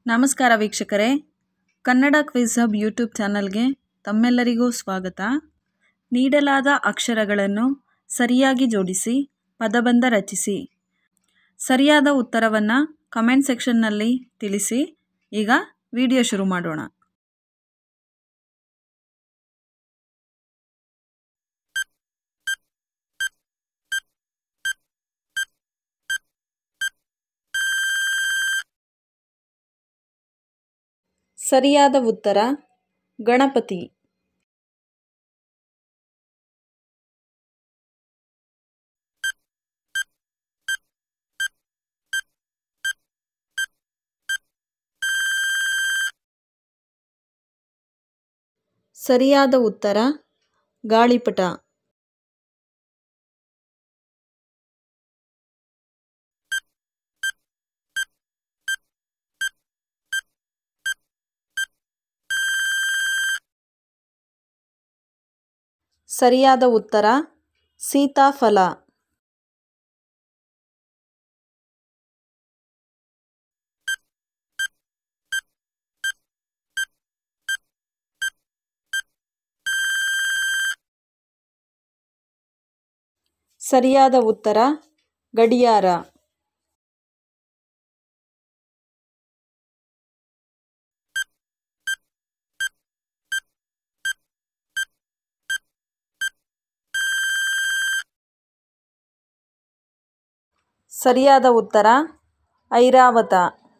ನಮಸ್ಕಾರ ವೀಕ್ಷಕರೇ Kannada quiz hub YouTube ಚಾನಲ್ಗೆ ತಮ್ಮೆಲ್ಲರಿಗೂ ಸ್ವಾಗತ ನೀಡಲಾದ ಅಕ್ಷರಗಳನ್ನು ಸರಿಯಾಗಿ ಜೋಡಿಸಿ ಪದಬಂಧ ರಚಿಸಿ ಸರಿಯಾದ ಉತ್ತರವನ್ನು ಕಮೆಂಟ್ ಸೆಕ್ಷನ್ನಲ್ಲಿ ತಿಳಿಸಿ ಈಗ ವಿಡಿಯೋ ಶುರು ಮಾಡೋಣ ಸರಿಯಾದ ಉತ್ತರ ಗಣಪತಿ ಸರಿಯಾದ ಉತ್ತರ ಗಾಳಿಪಟ ಸರಿಯಾದ ಉತ್ತರ ಸೀತಾಫಲ ಸರಿಯಾದ ಉತ್ತರ ಗಡಿಯಾರ ಸರಿಯಾದ ಉತ್ತರ ಐರಾವತ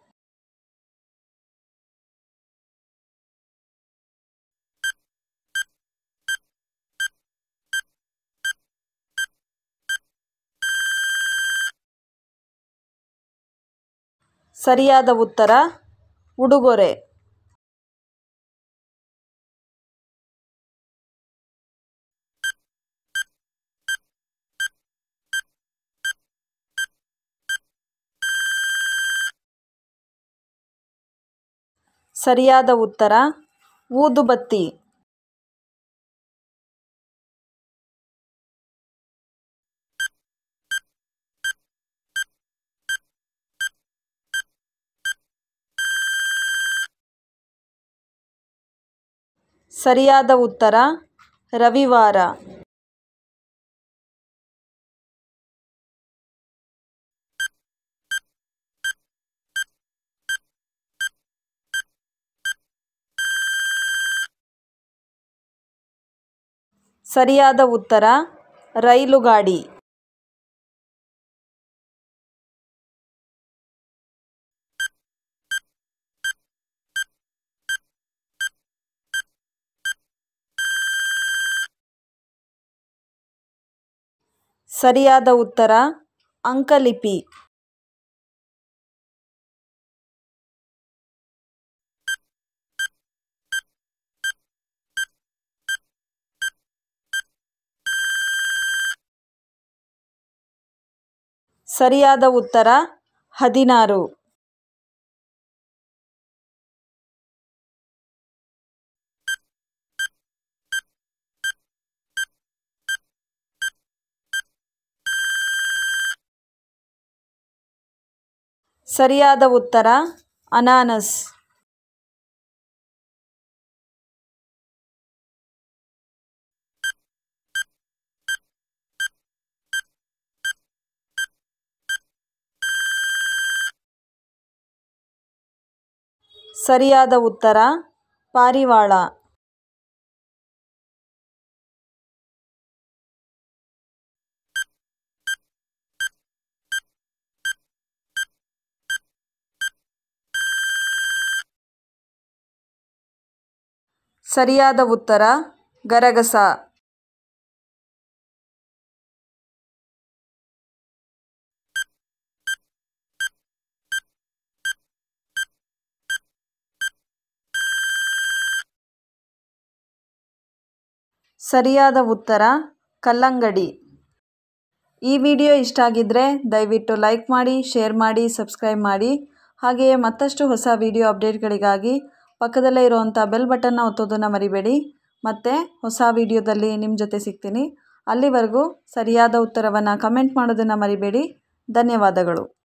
ಸರಿಯಾದ ಉತ್ತರ ಉಡುಗೊರೆ ಸರಿಯಾದ ಉತ್ತರ ಊದುಬತ್ತಿ ಸರಿಯಾದ ಉತ್ತರ ರವಿವಾರ ಸರಿಯಾದ ಉತ್ತರ ರೈಲುಗಾಡಿ ಸರಿಯಾದ ಉತ್ತರ ಅಂಕಲಿಪಿ ಸರಿಯಾದ ಉತ್ತರ ಹದಿನಾರು ಸರಿಯಾದ ಉತ್ತರ ಅನಾನಸ್ ಸರಿಯಾದ ಉತ್ತರ ಪಾರಿವಾಳ ಸರಿಯಾದ ಉತ್ತರ ಗರಗಸ ಸರಿಯಾದ ಉತ್ತರ ಕಲ್ಲಂಗಡಿ ಈ ವಿಡಿಯೋ ಇಷ್ಟ ಆಗಿದ್ದರೆ ದಯವಿಟ್ಟು ಲೈಕ್ ಮಾಡಿ ಶೇರ್ ಮಾಡಿ ಸಬ್ಸ್ಕ್ರೈಬ್ ಮಾಡಿ ಹಾಗೆಯೇ ಮತ್ತಷ್ಟು ಹೊಸ ವಿಡಿಯೋ ಅಪ್ಡೇಟ್ಗಳಿಗಾಗಿ ಪಕ್ಕದಲ್ಲೇ ಇರುವಂಥ ಬೆಲ್ ಬಟನ್ನ ಒತ್ತೋದನ್ನು ಮರಿಬೇಡಿ ಮತ್ತು ಹೊಸ ವಿಡಿಯೋದಲ್ಲಿ ನಿಮ್ಮ ಜೊತೆ ಸಿಗ್ತೀನಿ ಅಲ್ಲಿವರೆಗೂ ಸರಿಯಾದ ಉತ್ತರವನ್ನು ಕಮೆಂಟ್ ಮಾಡೋದನ್ನು ಮರಿಬೇಡಿ ಧನ್ಯವಾದಗಳು